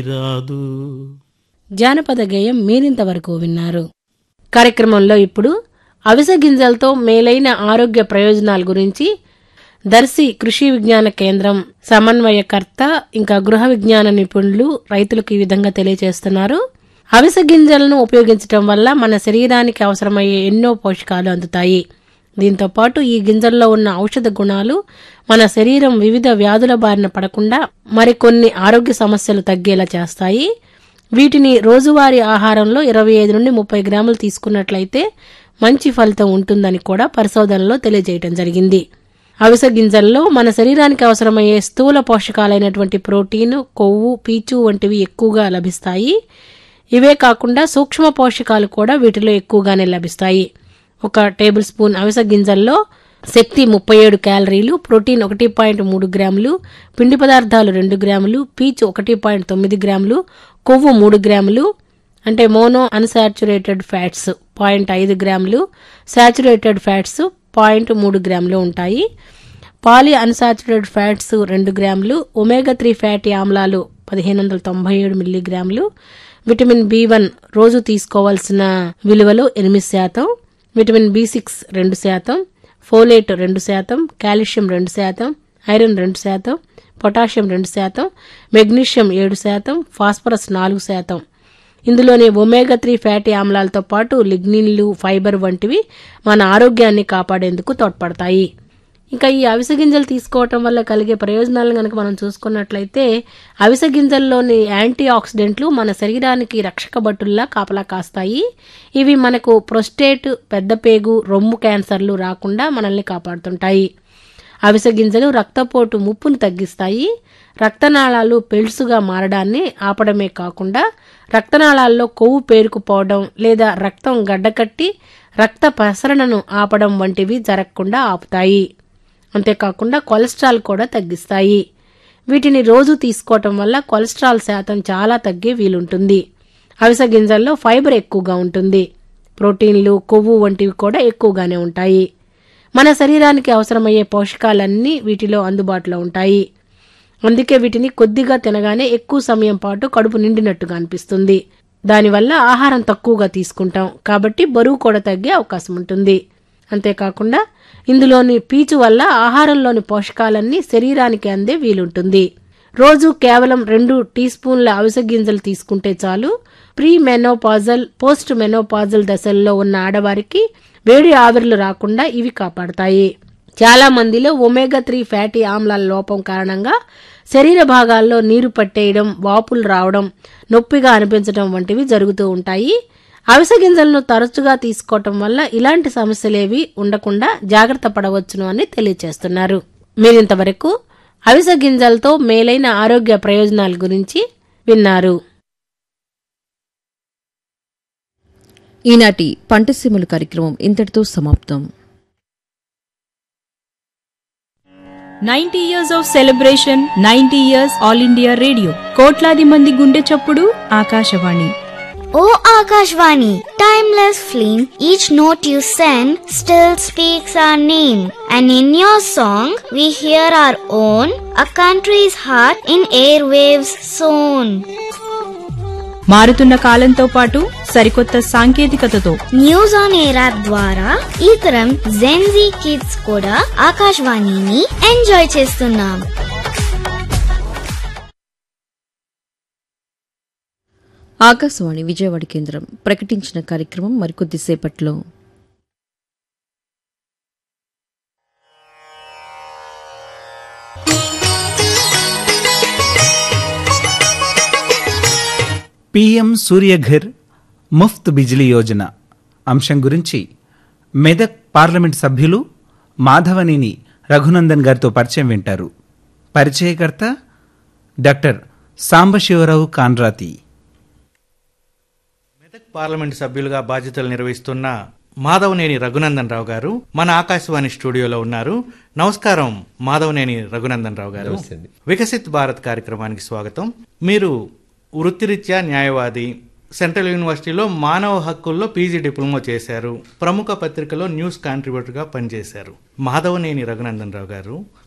రాదు జానపద గేయం మీరింతవరకు విన్నారు కార్యక్రమంలో ఇప్పుడు అవిసె గింజలతో మేలైన ఆరోగ్య ప్రయోజనాల గురించి దర్శి కృషి విజ్ఞాన కేంద్రం సమన్వయకర్త ఇంకా గృహ విజ్ఞాన నిపుణులు రైతులకు ఈ విధంగా తెలియజేస్తున్నారు అవిసె గింజలను ఉపయోగించడం వల్ల మన శరీరానికి అవసరమయ్యే ఎన్నో పోషకాలు అందుతాయి దీంతో పాటు ఈ గింజల్లో ఉన్న ఔషధ గుణాలు మన శరీరం వివిధ వ్యాధుల బారిన పడకుండా మరికొన్ని ఆరోగ్య సమస్యలు తగ్గేలా చేస్తాయి వీటిని రోజువారీ ఆహారంలో ఇరవై ఐదు నుండి ముప్పై గ్రాములు తీసుకున్నట్లయితే మంచి ఫలితం ఉంటుందని కూడా పరిశోధనలో తెలియజేయడం జరిగింది అవిసె గింజల్లో మన శరీరానికి అవసరమయ్యే స్థూల పోషకాలైనటువంటి ప్రోటీన్ కొవ్వు పీచు వంటివి ఎక్కువగా లభిస్తాయి ఇవే కాకుండా సూక్ష్మ పోషకాలు కూడా వీటిలో ఎక్కువగానే లభిస్తాయి ఒక టేబుల్ స్పూన్ అవిసె గింజల్లో శక్తి ముప్పై ఏడు క్యాలరీలు ప్రోటీన్ ఒకటి పాయింట్ మూడు గ్రాములు పిండి పదార్థాలు రెండు గ్రాములు పీచు ఒకటి పాయింట్ తొమ్మిది గ్రాములు కొవ్వు మూడు గ్రాములు అంటే మోనో అన్సాచురేటెడ్ ఫ్యాట్స్ పాయింట్ ఐదు గ్రాములు సాచురేటెడ్ ఫ్యాట్స్ పాయింట్ మూడు గ్రాములు ఉంటాయి పాలీ అన్సాచురేటెడ్ ఫ్యాట్స్ రెండు గ్రాములు ఒమేగా త్రీ ఫ్యాటీ ఆమ్లాలు పదిహేను వందల తొంభై ఏడు మిల్లీగ్రాములు విటమిన్ బి వన్ రోజు తీసుకోవాల్సిన విలువలు ఎనిమిది శాతం విటమిన్ బి సిక్స్ రెండు శాతం ఫోలేట్ రెండు శాతం కాల్షియం రెండు శాతం ఐరన్ రెండు శాతం పొటాషియం రెండు శాతం మెగ్నీషియం ఏడు శాతం ఫాస్ఫరస్ నాలుగు శాతం ఇందులోని ఒమేగా త్రీ ఫ్యాటీ ఆమ్లాలతో పాటు లిగ్నిన్లు ఫైబర్ వంటివి మన ఆరోగ్యాన్ని కాపాడేందుకు తోడ్పడతాయి ఇంకా ఈ అవిసె గింజలు తీసుకోవటం వల్ల కలిగే ప్రయోజనాలను కనుక మనం చూసుకున్నట్లయితే అవిసె గింజల్లోని యాంటీ ఆక్సిడెంట్లు మన శరీరానికి రక్షక భటుల్లా కాపలా కాస్తాయి ఇవి మనకు ప్రొస్టేట్ పెద్దపేగు రొమ్ము క్యాన్సర్లు రాకుండా మనల్ని కాపాడుతుంటాయి అవిసె గింజలు రక్తపోటు ముప్పును తగ్గిస్తాయి రక్తనాళాలు పెల్సుగా మారడాన్ని ఆపడమే కాకుండా రక్తనాళాల్లో కొవ్వు పేరుకుపోవడం లేదా రక్తం గడ్డకట్టి రక్త ప్రసరణను ఆపడం వంటివి జరగకుండా ఆపుతాయి అంతేకాకుండా కొలెస్ట్రాల్ కూడా తగ్గిస్తాయి వీటిని రోజు తీసుకోవటం వల్ల కొలెస్ట్రాల్ శాతం చాలా తగ్గే వీలుంటుంది అవిసె గింజల్లో ఫైబర్ ఎక్కువగా ఉంటుంది ప్రోటీన్లు కొవ్వు వంటివి కూడా ఎక్కువగానే ఉంటాయి మన శరీరానికి అవసరమయ్యే పోషకాలన్నీ వీటిలో అందుబాటులో ఉంటాయి అందుకే వీటిని కొద్దిగా తినగానే ఎక్కువ సమయం పాటు కడుపు నిండినట్టుగా అనిపిస్తుంది దానివల్ల ఆహారం తక్కువగా తీసుకుంటాం కాబట్టి బరువు కూడా తగ్గే అవకాశం ఉంటుంది అంతేకాకుండా ఇందులోని పీచు వల్ల ఆహారంలోని పోషకాలన్నీ శరీరానికి అందే వీలుంటుంది రోజు కేవలం రెండు టీ స్పూన్ల అవిసె గింజలు తీసుకుంటే చాలు ప్రీ మెనోపాజల్ పోస్ట్ మెనోపాజల్ దశల్లో ఉన్న ఆడవారికి వేడి ఆవిర్లు రాకుండా ఇవి కాపాడతాయి చాలా మందిలో ఒమేగా త్రీ ఫ్యాటీ ఆమ్లాల లోపం కారణంగా శరీర భాగాల్లో నీరు పట్టేయడం వాపులు రావడం నొప్పిగా అనిపించడం వంటివి జరుగుతూ ఉంటాయి అవిసె గింజలను తరచుగా తీసుకోవటం వల్ల ఇలాంటి సమస్యలేవి ఉండకుండా జాగ్రత్త పడవచ్చును అని తెలియజేస్తున్నారు మీరింతవరకు అవిసె గింజలతో మేలైన ఆరోగ్య ప్రయోజనాల గురించి విన్నారు ఈనాటి పంటసీముల కార్యక్రమం ఇంతటితో సమాప్తం ninety years of celebration ninety years All India Radio కోట్లాది మంది గుండె చప్పుడు Akashvani O Akashvani, timeless flame, each note you send still speaks our name. And in your song, we hear our own, a country's heart in airwaves sown. మారుతున్న కాలంతో పాటు సరికొత్త సాంకేతికతతో news on air app ద్వారా ఈ తరం జెన్జీ కిడ్స్ కూడా ఆకాశవాణిని enjoy చేస్తున్నాం ఆకాశవాణి విజయవాడ కేంద్రం ప్రకటించిన కార్యక్రమం మరికొద్దిసేపట్లో పిఎం సూర్యఘర్ ముఫ్త్ బిజిలీ యోజన అంశం గురించి మెదక్ పార్లమెంట్ సభ్యులు మాధవనేని రఘునందన్ గారితో పరిచయం వింటారు పరిచయకర్త డాక్టర్ సాంబశివరావు కాన్రాతి మెదక్ పార్లమెంటు సభ్యులుగా బాధ్యతలు నిర్వహిస్తున్న మాధవనేని రఘునందన్ రావు గారు మన ఆకాశవాణి స్టూడియోలో ఉన్నారు నమస్కారం మాధవనేని రఘునందన్ రావు గారు వికసిత్ భారత్ కార్యక్రమానికి స్వాగతం మీరు వృత్తిరీత్యా న్యాయవాది సెంట్రల్ యూనివర్సిటీలో మానవ హక్కుల్లో పీజీ డిప్లొమా చేశారు ప్రముఖ పత్రికలో న్యూస్ కాంట్రిబ్యూటర్గా పనిచేశారు మాధవనేని రఘునందన్ రావు గారు